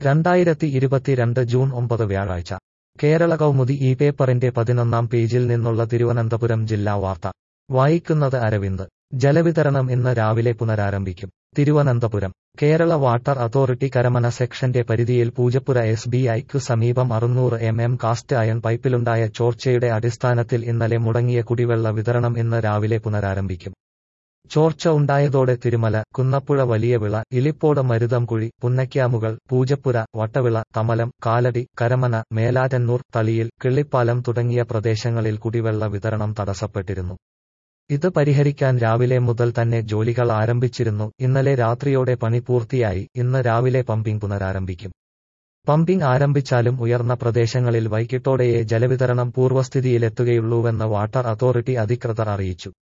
രണ്ടായിരത്തി ഇരുപത്തിരണ്ട് ജൂൺ ഒമ്പത് വ്യാഴാഴ്ച കേരള കൗമുദി ഈ പേപ്പറിന്റെ പതിനൊന്നാം പേജിൽ നിന്നുള്ള തിരുവനന്തപുരം ജില്ലാ വാർത്ത വായിക്കുന്നത് അരവിന്ദ് ജലവിതരണം ഇന്ന് രാവിലെ പുനരാരംഭിക്കും തിരുവനന്തപുരം കേരള വാട്ടർ അതോറിറ്റി കരമന സെക്ഷന്റെ പരിധിയിൽ പൂജപ്പുര എസ് ബി ഐക്കു സമീപം അറുന്നൂറ് എം എം കാസ്റ്റ് അയൺ പൈപ്പിലുണ്ടായ ചോർച്ചയുടെ അടിസ്ഥാനത്തിൽ ഇന്നലെ മുടങ്ങിയ കുടിവെള്ള വിതരണം ഇന്ന് രാവിലെ പുനരാരംഭിക്കും ചോർച്ച ഉണ്ടായതോടെ തിരുമല കുന്നപ്പുഴ വലിയവിള ഇലിപ്പോട് മരുതംകുഴി പുന്നയ്ക്കാമുകൾ പൂജപ്പുര വട്ടവിള തമലം കാലടി കരമന മേലാറ്റന്നൂർ തളിയിൽ കിള്ളിപ്പാലം തുടങ്ങിയ പ്രദേശങ്ങളിൽ കുടിവെള്ള വിതരണം തടസ്സപ്പെട്ടിരുന്നു ഇത് പരിഹരിക്കാൻ രാവിലെ മുതൽ തന്നെ ജോലികൾ ആരംഭിച്ചിരുന്നു ഇന്നലെ രാത്രിയോടെ പണി പൂർത്തിയായി ഇന്ന് രാവിലെ പമ്പിംഗ് പുനരാരംഭിക്കും പമ്പിംഗ് ആരംഭിച്ചാലും ഉയർന്ന പ്രദേശങ്ങളിൽ വൈകിട്ടോടെയേ ജലവിതരണം പൂർവ്വസ്ഥിതിയിലെത്തുകയുള്ളൂവെന്ന് വാട്ടർ അതോറിറ്റി അധികൃതർ അറിയിച്ചു